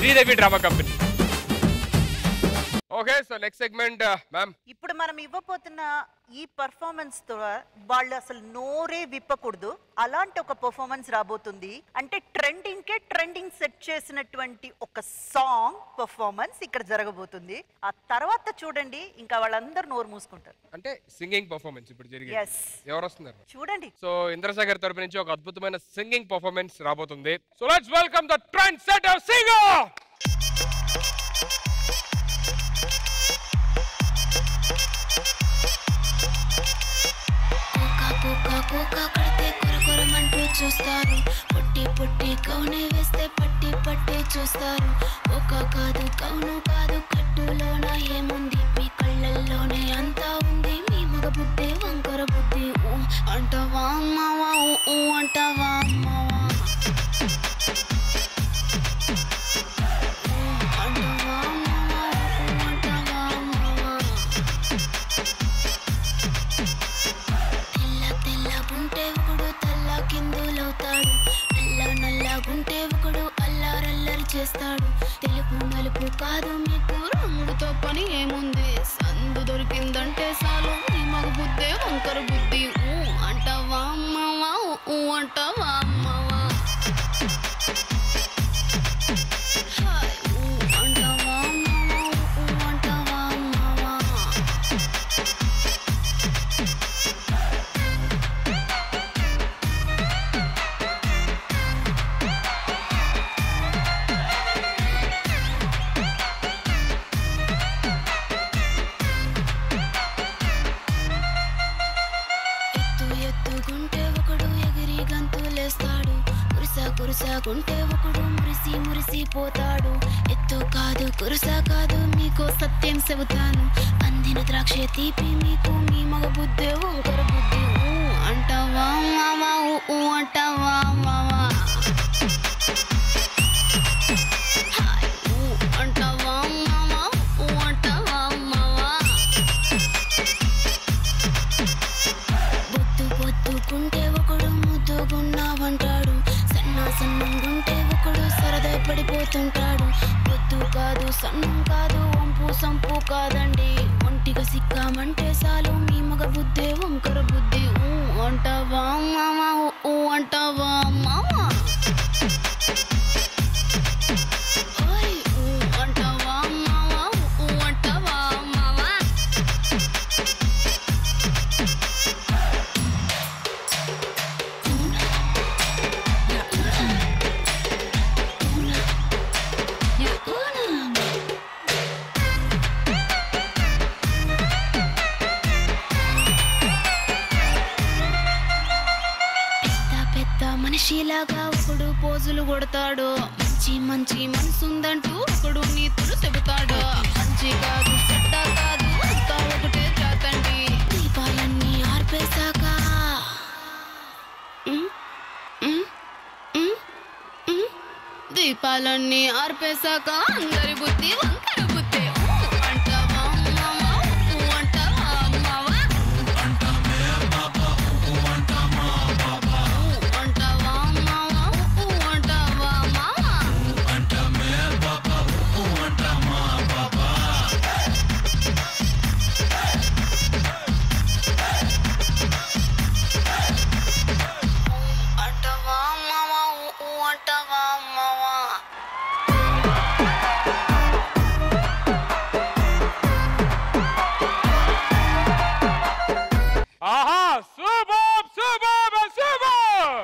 Sridevi drama company okay so next segment ma'am ఇప్పుడు మనం ఇవ్వబోతున్న ఈ పర్ఫార్మెన్స్ తో వాళ్ళు అసలు నోరే విప్పకూడదు అలాంటి ఒక పర్ఫార్మెన్స్ రాబోతుంది అంటే ట్రెండింగ్ కే ట్రెండింగ్ సెట్ చేసినటువంటి ఒక సాంగ్ పర్ఫార్మెన్స్ ఇక్కడ జరగబోతుంది ఆ తర్వాత చూడండి ఇంకా వాళ్ళందరూ నోరు మూసుకుంటారు అంటే సింగింగ్ పర్ఫార్మెన్స్ ఇప్పుడు జరిగింది Yes. ఎవరు వస్తున్నారు చూడండి సో ఇంద్రసాగర్ తరపు నుంచి ఒక అద్భుతమైన సింగింగ్ పర్ఫార్మెన్స్ రాబోతుంది so let's welcome the trend setter singer కోకా కోకా కోకా కడితే కొరకొరమంటూ చూస్తారు పొట్టి పొట్టి కౌనే వేస్తే పట్టి పట్టి చూస్తారు కోకా కాదు కౌను కాదు కట్టులోన ఏముంది మీ కళ్ళల్లోనే అంతా ఉంది మీ మగ బుద్ధి వంకర బుద్ధి ఊ అంటావా అమ్మావా ఊ ఊ అంటావా అమ్మావా ఊ అంటావా అమ్మావా ఊ ఊ అంటావా అమ్మావా తెల్ల తెల్లగుంటే ఒకడు తెల్ల కిందులవుతాడు నల్ల నల్లగుంటే ఒకడు అల్లారల్లరి చేస్తాడు తెలుపు నలుపు కాదు మీకు రంగుతో పని ఏముంది సందు దొరికిందంటే చాలు నీ మగ బుద్ధే వంకర బుద్ధి ఊ అంటావా అమ్మవా ఊ అంటావా అమ్మవా హాయ్ ఊ అంటావా అమ్మవా ఊ అంటావా అమ్మవా ఎత్తు ఎత్తుకుంటే ఒకడు ఎగిరి గంతులేస్తాడు కురుస కురుసకుంటే ఒకడు మురిసి మురిసిపోతాడు ఎత్తు కాదు కురుస కాదు మీకు సత్యం చెబుతాను అందిన ద్రాక్ష తీపి మీకు మీ మగ బుద్ధి వంకర బుద్ధి ఊ అంటావా మావా ఊ ఊ అంటావా మావా హాయ్ ఊ అంటావా మావా ఊ అంటావా మావా బొద్దు బొద్దుకుంటే ఒకడు ముద్దుగున్నావంటాడు సన్న సన్నంగుంటే ఒకడు సరదా పడిపోతుంటాడు బొద్దు కాదు సన్నం కాదు వంపు సంపు కాదండి ఒంటిగా సిక్కామంటే చాలు మీ మగ బుద్ధే వంకర బుద్ధి ఊ అంటావా మామా ఊ అంటావా మామా ఓయ్ ఊ అంటావా మామా ఊ అంటావా మామా పెద్ద పెద్ద మనిషిలాగా ఒకడు పోజులు కొడతాడు మంచి మంచి మనసుందంటూ ఒకడు నీతులు చెబుతాడు మంచి కాదు చెడ్డ కాదు అంతా ఒకటే జాతండి దీపాలన్నీ ఆర్పేశాక ఉమ్, ఉమ్, ఉమ్, ఉమ్. దీపాలన్నీ ఆర్పేశాక అందరి బుద్ధి వంకర బుద్ధి ఊ అంటావా మావా? ఊ అంటావా మావా? ఊ అంటావా మావా? ఊ అంటావా మావా? అంటావా మావా? ఊ ఊ అంటావా మావా? ఆహా సూపర్ సూపర్ సూపర్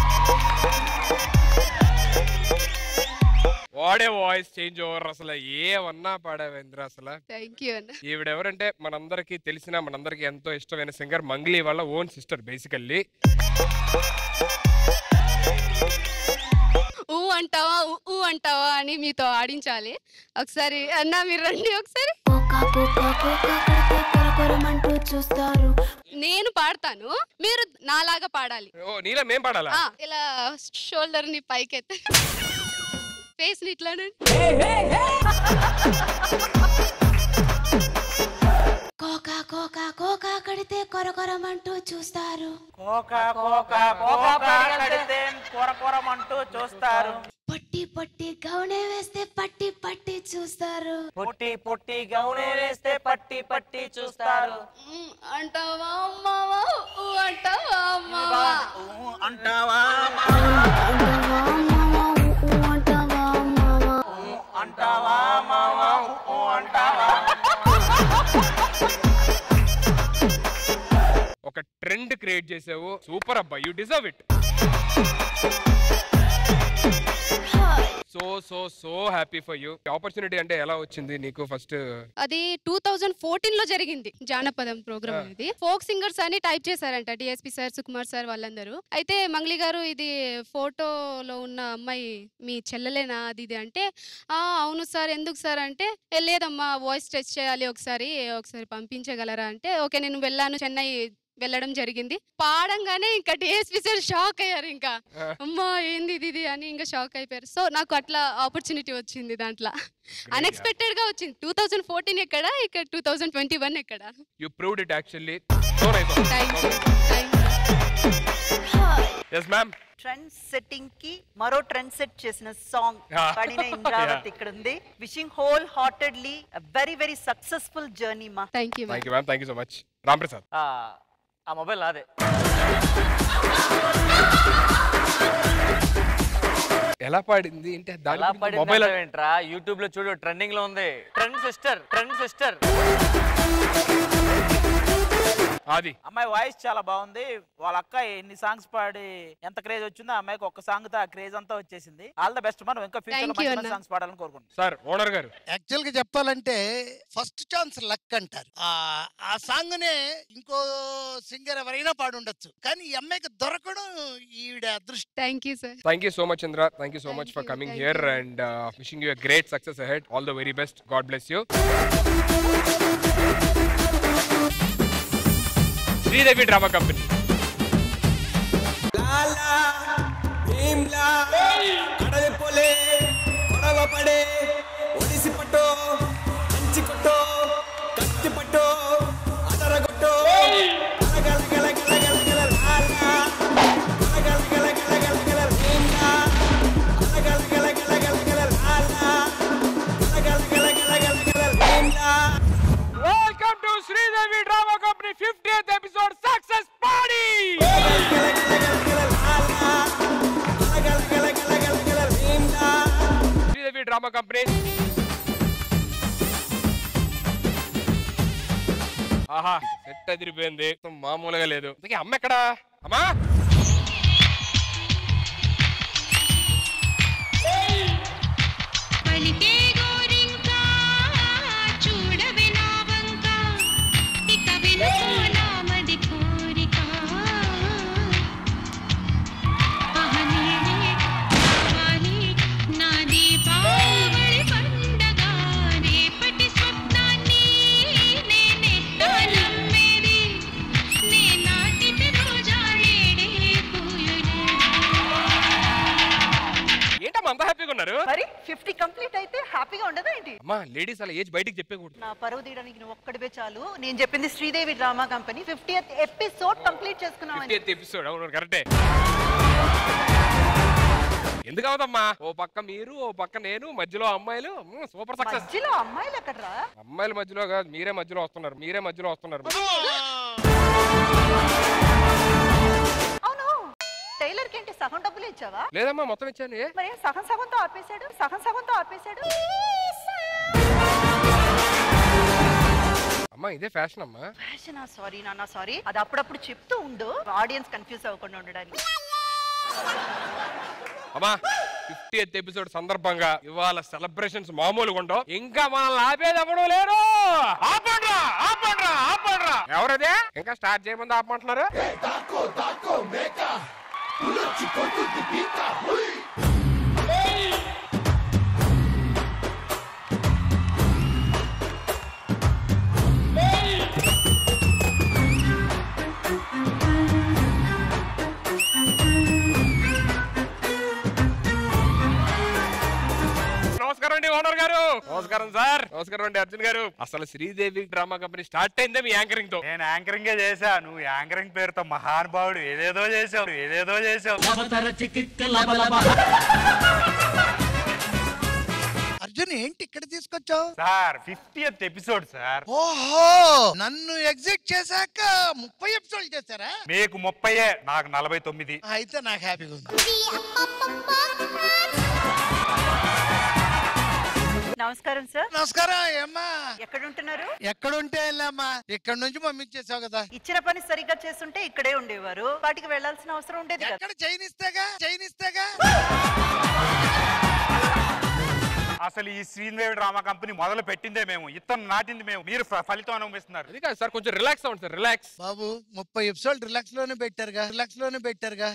వాడే వాయిస్ చేంజ్ ఓవర్ అసలు ఏమన్నా పాడావేంద్ర అసలు థ్యాంక్ యూ అన్న ఈవిడెవరంటే మనందరికి తెలిసిన మనందరికి ఎంతో ఇష్టమైన సింగర్ మంగ్లీ వాళ్ళ ఓన్ సిస్టర్ బేసికల్లీ ఊ అంటావా ఊ ఊ అంటావా అని మీతో ఆడించాలి ఒకసారి అన్న మీరు రండి ఒకసారి కోకా కోకా కోకా కడితే కొరకొరమంటూ చూస్తారు నేను పాడతాను మీరు నాలాగా పాడాలి ఓ నీలా మేం పాడాలా ఆ, ఇలా షోల్డర్ ని పైకెత్త ఫేస్ ని ఇట్లా కోకా కోకా కోకా కడితే కొరకొరమంటూ చూస్తారు కోక కోక కోక కడితే కొరకొరమంటూ చూస్తారు పొట్టి పొట్టి పొట్టి గౌనే వేస్తే పట్టి పట్టి చూస్తారు పొట్టి పొట్టి గౌనే వేస్తే పట్టి పట్టి చూస్తారు మ్, అంటావా అమ్మావా ఊ అంటావా అమ్మావా అంటావా అంటావా అమ్మావా? ఊ అంటావా అమ్మావా? అంటావా మావా ఊ అంటావా ఒక ట్రెండ్ క్రియేట్ చేసావు సూపర్ అబ్బా you deserve it so so so happy for you opportunity అంటే ఎలా వచ్చింది నీకు ఫస్ట్ అది టూ థౌజండ్ ఫోర్టీన్ లో జరిగింది జానపదం ప్రోగ్రామ్ అనేది ఫోక్ సింగర్స్ అని టైప్ చేశారంట డిఎస్పి సార్ సుకుమార్ సార్ వాళ్ళందరూ అయితే మంగ్లీ గారు ఇది ఫోటోలో ఉన్న అమ్మాయి మీ చెల్లెలేనా అది ఇది అంటే "ఆ, అవును సార్ ఎందుకు సార్ అంటే "ఏ, లేదమ్మా వాయిస్ టెస్ట్ చేయాలి ఒకసారి ఒకసారి పంపించగలరా అంటే ఓకే నేను వెళ్ళాను చెన్నై వెళ్ళడం జరిగింది పాడంగానే ఇంకా డిఎస్పి సార్ షాక్ అయ్యారు ఇంకా అమ్మా ఏంది ఇది ఇది అని ఇంకా షాక్ అయిపోయారు సో నాకు అట్లా ఆపర్చునిటీ వచ్చింది దాంట్లో అన్ఎక్స్పెక్టెడ్ గా వచ్చింది టూ థౌజండ్ ఫోర్టీన్ ఎక్కడ ఇక్కడ టూ థౌజండ్ ట్వంటీ వన్ ఎక్కడ you proved it actually so nice thank you thanks ma'am trend setting కి మరో ట్రెండ్ సెట్ చేసిన సాంగ్ Ah. పడిన ఇంద్రావతి Yeah. ఇక్కడ ఉంది wishing wholeheartedly very very successful journey మా thank you thank you ma'am thank you so much Ram Prasad ఆ, ఆ mobile నాదే ఎలా పాడింది అంటే ఎలా దాని పడింది మొబైల్ ఏంట్రా యూట్యూబ్ లో చూడు ట్రెండింగ్ లో ఉంది ట్రెండ్ సిస్టర్ ట్రెండ్ సిస్టర్ అది అమ్మాయి వాయిస్ చాలా బాగుంది వాళ్ళ అక్క ఎన్ని సాంగ్స్ పాడి ఎంత క్రేజ్ వచ్చిందో ఆ అమ్మాయికి ఒక్క సాంగ్ తో ఆ క్రేజ్ అంతా వచ్చేసింది ఆల్ ద బెస్ట్ మనం ఇంకా ఫ్యూచర్ లో Thank you, మంచి అన్న. సాంగ్స్ పాడాలని కోరుకుంటున్నాం సార్ ఓనర్ గారు యాక్చువల్ గా చెప్పాలంటే ఫస్ట్ ఛాన్స్ లక్ అంటారు ఆ ఆ సాంగ్ నే ఇంకో సింగర్ ఎవరైనా పాడుండొచ్చు కానీ ఈ అమ్మాయికి దొరకడం ఈవిడ అదృష్టం thank you sir thank you so much Chandra thank you so Thank much for you, coming thank here you. And wishing you great success ahead all the very best God bless you Sridevi drama company లాలా భీమ్లా కడలి పోలే గొడవ పడే ఒడిసి పట్టో కంచి కొట్టో కత్తి పట్టో అదర కొట్టో గల గల గల గల గల లాలా గల గల గల గల గల భీమ్లా గల గల గల గల గల లాలా గల గల గల గల గల Bheemla welcome to Sridevi drama company 50th episode success party Sridevi drama company ఆహా సెట్ అదిరిపోయింది మొత్తం మామూలుగా లేదు ఇంతకీ అమ్మ ఎక్కడా అమ్మా పలికే గోరింకా చూడవే నా వంక ఇక వినుకో నామది కోరిక అహనేనే కావాలి నా దీపావళి పండగ రేపటి స్వప్నాన్ని నేనెట్టా నమ్మేది నే నాటితే రోజాడేడే పూయులే ఏంటమ్మా అంత హ్యాపీగా ఉన్నారు మరి ఫిఫ్టీ కంప్లీట్ అయితే హ్యాపీగా ఉండదా ఏంటి అమ్మా లేడీస్ అలా ఏజ్ బయటికి చెప్పకూడదు నా పరువు తీయడానికి నువ్వు ఒక్కడివే చాలు నేను చెప్పింది Sridevi drama company fifty episode complete చేసుకున్నామని ఫిఫ్టీ ఎపిసోడ్ అవును కరెక్టే ఎందుకు అవదమ్మా ఓ పక్క మీరు ఓ పక్క నేను మధ్యలో అమ్మాయిలు సూపర్ సక్సెస్ మధ్యలో అమ్మాయిలు ఎక్కడరా అమ్మాయిల మధ్యలో కాదు మీరే మధ్యలో వస్తున్నారు మీరే మధ్యలో వస్తున్నారు అవును టైలర్ కి ఏంటి సగం డబ్బులు ఇచ్చావా లేదమ్మా మొత్తం ఇచ్చాను ఏ? మరి ఏం సగం సగంతో ఆపేశాడు సగం సగంతో ఆపేశాడు అమ్మా ఇదే ఫ్యాషన్ అమ్మా ఫ్యాషన్ సారీ నాన్న సారీ అది అప్పుడప్పుడు చెప్తూ ఉండు ఆడియన్స్ కన్ఫ్యూజ్ అవ్వకుండా ఉండడానికి అమ్మా ఫిఫ్టీ ఎత్ ఎపిసోడ్ సందర్భంగా ఇవాళ సెలబ్రేషన్స్ మామూలుగా ఉండవు ఇంకా మనల్ని ఆపేది ఎవడు లేరు ఆపండ్రా ఆపండ్రా ఆపండ్రా ఎవరదే ఇంకా స్టార్ట్ చేయముందు ఆపమంటున్నారు నమస్కారం అండి ఓనర్ గారు నమస్కారం సార్ నమస్కారం అండి అర్జున్ గారు అసలు శ్రీదేవి డ్రామా కంపెనీ స్టార్ట్ అయిందే మీ యాంకరింగ్ తో నేను యాంకరింగ్ చేసా నువ్వు యాంకరింగ్ పేరుతో మహానుభావుడు ఏదేదో చేసావు ఏదేదో చేసావు అవును ఏంటి ఇక్కడ తీసుకొచ్చావు సార్ ఫిఫ్టీయత్ ఎపిసోడ్ సార్ ఓహో నన్ను ఎగ్జిట్ చేశాక ముప్పై ఎపిసోడ్ చేశారా మీకు ముప్పయే నాకు నలభై తొమ్మిది అయితే నాకు హ్యాపీగా ఉంది నమస్కారం సార్ నమస్కారం ఏమ్మా ఎక్కడ ఉంటున్నారు ఎక్కడుంటే వెళ్ళామ్మా ఇక్కడ నుంచి పంపించేసావు కదా ఇచ్చిన పని సరిగ్గా చేస్తుంటే ఇక్కడే ఉండేవారు వాటికి వెళ్ళాల్సిన అవసరం ఉండేది కదా ఎక్కడ చైన్ ఇస్తేగా చైన్ ఇస్తేగా అసలు ఈ శ్రీదేవి డ్రామా కంపెనీ మొదలు పెట్టిందే మేము ఇత్తనం నాటింది మేము మీరు ఫ- ఫలితం అనుభవిస్తున్నారు అది కాదు సార్ కొంచెం రిలాక్స్ అవ్వండి సార్ రిలాక్స్ బాబు ముప్పై ఎపిసోడ్ రిలాక్స్ లోనే పెట్టారుగా రిలాక్స్ లోనే పెట్టారుగా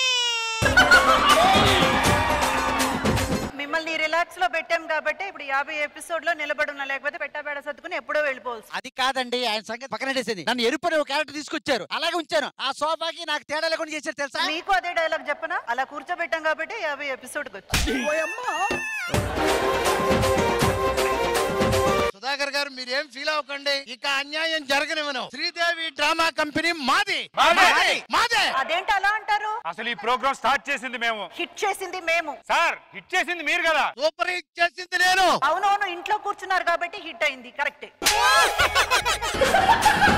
మిమ్మల్ని రిలాక్స్ లో పెట్టాం కాబట్టి ఇప్పుడు యాభై ఎపిసోడ్ లో నిలబడున్నా లేకపోతే పెట్టాబేడ సర్దుకుని ఎప్పుడో వెళ్ళిపోవచ్చు అది కాదండి ఆయన సంగతి పక్కన పెట్టేసింది నన్ను ఎరుపు అనే ఒక క్యారెక్టర్ తీసుకొచ్చారు అలాగే ఉంచాను ఆ సోఫాకి నాకు తేడా లేకుండా చేశారు తెలుసా మీకు అదే డైలాగ్ చెప్పనా అలా కూర్చోబెట్టాం కాబట్టి యాభై ఎపిసోడ్ వచ్చి సుధాకర్ గారు మీరేం ఫీల్ అవ్వకండి ఇక అన్యాయం జరగనివ్వను శ్రీదేవి డ్రామా కంపెనీ మాది మాదే. మాదే అదేంటి అలా అంటారు అసలు ఈ ప్రోగ్రామ్ స్టార్ట్ చేసింది మేము హిట్ చేసింది మేము సార్ హిట్ చేసింది మీరు కదా సూపర్ హిట్ చేసింది నేను అవునవును ఇంట్లో కూర్చున్నారు కాబట్టి హిట్ అయింది కరెక్టే